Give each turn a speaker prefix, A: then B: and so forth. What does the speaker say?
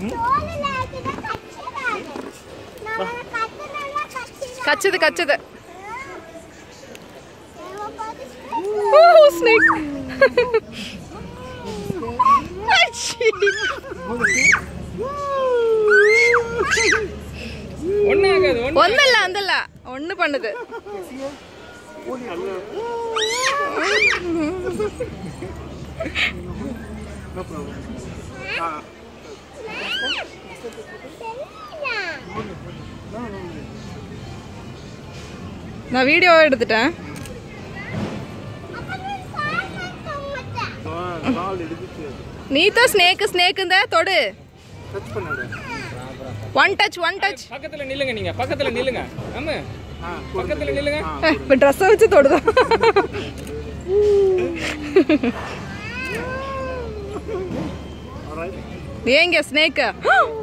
A: கச்சது கச்சது snake
B: ஒண்ணு ஆகாது ஒண்ணு
A: ஒன்றும் இல்லை ஒன்றும் ஒன்று பண்ணுது
C: No problem. Ah,
A: நான் வீடியோ எடுத்துட்டேன்
C: கால் எடுத்துச்சு
A: நீ தான் ஸ்னேக்கு ஸ்னேக்கு இந்த தொடு
C: டச் பண்ணாடு
A: ஒன் டச் ஒன் டச்
B: பக்கத்துல நில்லுங்க நீங்க பக்கத்துல நில்லுங்க ஆமா
C: ஆ
B: பக்கத்துல நில்லுங்க
A: இப்போ ட்ரெஸ்ஸை வச்சு தொடுதான்
C: alright
A: ஏங்க ஸ்னேக்கு